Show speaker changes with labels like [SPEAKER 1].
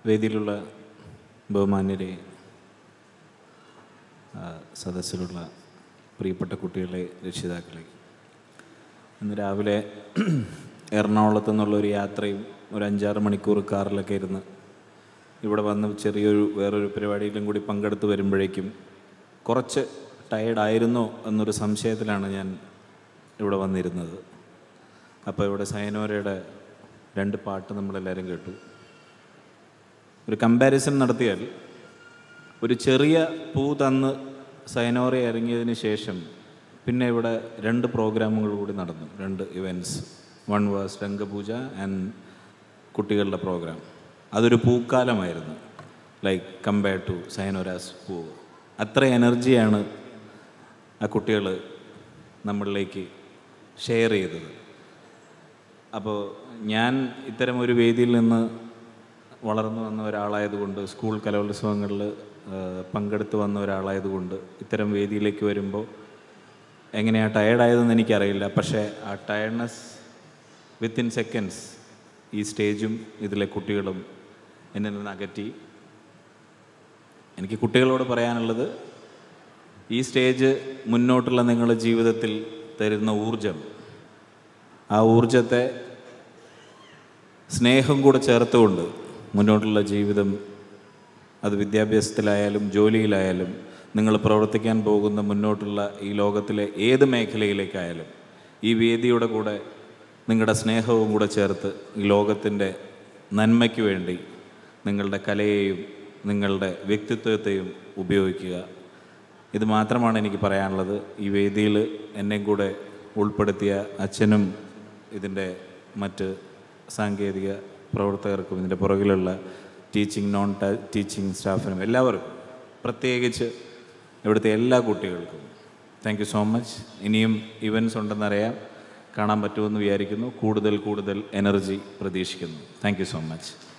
[SPEAKER 1] വേദിയിലുള്ള ബഹുമാന്യരെ ആ, സദസ്സിലുള്ള പ്രിയപ്പെട്ട കുട്ടികളെ രക്ഷിതാക്കളെ ഇന്ന് രാവിലെ എറണാകുളത്തു നിന്നുള്ള ഒരു യാത്രയും ഒരു അഞ്ചാറ് മണിക്കൂർ കാറിലൊക്കെ ഇരുന്ന് ഇവിടെ വന്ന് ചെറിയൊരു വേറൊരു പരിപാടിയിലും കൂടി പങ്കെടുത്ത് വരുമ്പോഴേക്കും കുറച്ച് ടയേർഡായിരുന്നോ എന്നൊരു സംശയത്തിലാണ് ഞാൻ ഇവിടെ വന്നിരുന്നത് അപ്പോൾ ഇവിടെ സൈനോരയുടെ രണ്ട് പാട്ട് നമ്മളെല്ലാവരും കേട്ടു ഒരു കമ്പാരിസൺ നടത്തിയാൽ ഒരു ചെറിയ പൂ തന്ന് സൈനോറ ഇറങ്ങിയതിന് ശേഷം പിന്നെ ഇവിടെ രണ്ട് പ്രോഗ്രാമുകൾ കൂടി നടന്നു രണ്ട് events one was Rangapooja and കുട്ടികളുടെ പ്രോഗ്രാം അതൊരു പൂക്കാലമായിരുന്നു ലൈക്ക് കമ്പയർ ടു സൈനോരാസ് പൂ അത്ര എനർജിയാണ് ആ കുട്ടികൾ നമ്മളിലേക്ക് ഷെയർ ചെയ്തത് അപ്പോൾ ഞാൻ ഇത്തരം ഒരു വേദിയിൽ നിന്ന് വളർന്നു വന്ന ഒരാളായതുകൊണ്ട് സ്കൂൾ കലോത്സവങ്ങളിൽ പങ്കെടുത്ത് വന്ന ഒരാളായതുകൊണ്ട് ഇത്തരം വേദിയിലേക്ക് വരുമ്പോൾ എങ്ങനെയാണ് ടയേർഡായതെന്ന് എനിക്കറിയില്ല പക്ഷേ ആ ടയർഡ്നെസ് വിത്തിൻ സെക്കൻഡ്സ് ഈ സ്റ്റേജും ഇതിലെ കുട്ടികളും എന്നിൽ നിന്ന് അകറ്റി എനിക്ക് കുട്ടികളോട് പറയാനുള്ളത് ഈ സ്റ്റേജ് മുന്നോട്ടുള്ള നിങ്ങളുടെ ജീവിതത്തിൽ തരുന്ന ഊർജം ആ ഊർജത്തെ സ്നേഹം കൂടെ ചേർത്തുകൊണ്ട് മുന്നോട്ടുള്ള ജീവിതം അത് വിദ്യാഭ്യാസത്തിലായാലും ജോലിയിലായാലും നിങ്ങൾ പ്രവർത്തിക്കാൻ പോകുന്ന മുന്നോട്ടുള്ള ഈ ലോകത്തിലെ ഏത് മേഖലയിലേക്കായാലും ഈ വേദിയുടെ കൂടെ നിങ്ങളുടെ സ്നേഹവും കൂടെ ചേർത്ത് ഈ ലോകത്തിൻ്റെ നന്മയ്ക്ക് വേണ്ടി നിങ്ങളുടെ കലയെയും നിങ്ങളുടെ വ്യക്തിത്വത്തെയും ഉപയോഗിക്കുക ഇത് മാത്രമാണ് എനിക്ക് പറയാനുള്ളത് ഈ വേദിയിൽ എന്നെയും കൂടെ ഉൾപ്പെടുത്തിയ അച്ഛനും ഇതിൻ്റെ മറ്റ് സാങ്കേതിക പ്രവർത്തകർക്കും ഇതിൻ്റെ പുറകിലുള്ള ടീച്ചിങ് നോൺ ടീച്ചിങ് സ്റ്റാഫിനും എല്ലാവർക്കും പ്രത്യേകിച്ച് ഇവിടുത്തെ എല്ലാ കുട്ടികൾക്കും താങ്ക് യു സോ മച്ച് ഇനിയും ഇവൻറ്റ്സ് ഉണ്ടെന്നറിയാം കാണാൻ പറ്റുമെന്ന് വിചാരിക്കുന്നു കൂടുതൽ കൂടുതൽ എനർജി പ്രതീക്ഷിക്കുന്നു താങ്ക് യു സോ മച്ച്